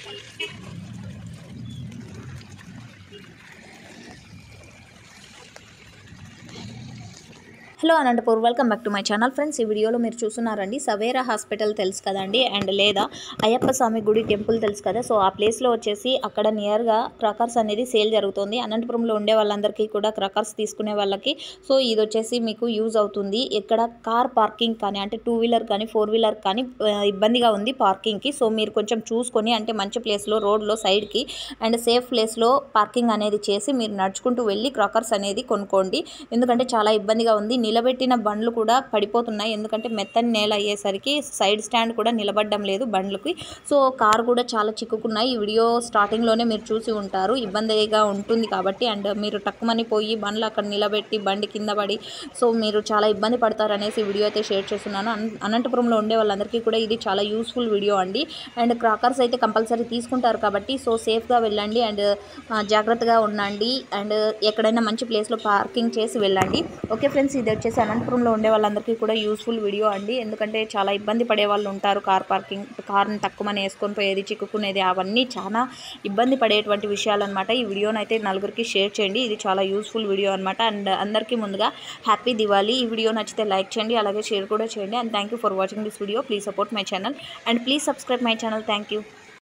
hello Anantapur welcome back to my channel friends ఈ వీడియోలో మీరు చూస్తున్నారండి సవేరా హాస్పిటల్ తెలుసు కదండి అండ్ లేదా అయ్యప్ప స్వామి గుడి టెంపుల్ తెలుసు కదా సో ఆ ప్లేస్లో వచ్చేసి అక్కడ నియర్గా క్రాకర్స్ అనేది సేల్ జరుగుతుంది అనంతపురంలో ఉండే వాళ్ళందరికీ కూడా క్రాకర్స్ తీసుకునే వాళ్ళకి సో ఇది వచ్చేసి మీకు యూజ్ అవుతుంది ఇక్కడ కార్ పార్కింగ్ కానీ అంటే టూ వీలర్ కానీ ఫోర్ వీలర్ కానీ ఆ, ఇబ్బందిగా ఉంది పార్కింగ్కి సో మీరు కొంచెం చూసుకొని అంటే మంచి ప్లేస్లో రోడ్లో సైడ్కి అండ్ సేఫ్ ప్లేస్లో పార్కింగ్ అనేది చేసి మీరు నడుచుకుంటూ వెళ్ళి క్రాకర్స్ అనేది కొనుక్కోండి ఎందుకంటే చాలా ఇబ్బందిగా ఉంది నిలబెట్టిన బండ్లు కూడా పడిపోతున్నాయి ఎందుకంటే మెత్తని నేల అయ్యేసరికి సైడ్ స్టాండ్ కూడా నిలబడడం లేదు బండ్లకి సో కారు కూడా చాలా చిక్కుకున్నాయి ఈ వీడియో స్టార్టింగ్లోనే మీరు చూసి ఉంటారు ఇబ్బందిగా ఉంటుంది కాబట్టి అండ్ మీరు టక్కుమని పోయి బండ్లు అక్కడ నిలబెట్టి బండి కింద పడి సో మీరు చాలా ఇబ్బంది పడతారు అనేసి ఈ వీడియో అయితే షేర్ చేస్తున్నాను అన్- అనంతపురంలో ఉండే వాళ్ళందరికీ కూడా ఇది చాలా యూస్ఫుల్ వీడియో అండి అండ్ క్రాకర్స్ అయితే కంపల్సరీ తీసుకుంటారు కాబట్టి సో సేఫ్గా వెళ్ళండి అండ్ ఆ, జాగ్రత్తగా ఉండండి అండ్ ఎక్కడైనా మంచి ప్లేస్లో పార్కింగ్ చేసి వెళ్ళండి ఓకే ఫ్రెండ్స్ ఇది వచ్చేసి అనంతపురంలో ఉండే వాళ్ళందరికీ కూడా యూస్ఫుల్ వీడియో అండి ఎందుకంటే చాలా ఇబ్బంది పడే వాళ్ళు ఉంటారు కార్ పార్కింగ్ కార్ని తక్కువని వేసుకొని పోయేది చిక్కుకునేది అవన్నీ చాలా ఇబ్బంది పడేటువంటి విషయాలు అనమాట ఈ వీడియోని అయితే నలుగురికి షేర్ చేయండి ఇది చాలా యూస్ఫుల్ వీడియో అనమాట అండ్ అందరికీ ముందుగా హ్యాపీ దివాళీ ఈ వీడియో నచ్చితే లైక్ చేయండి అలాగే షేర్ కూడా చేయండి and thank you for watching this video please support my channel and please subscribe my channel thank you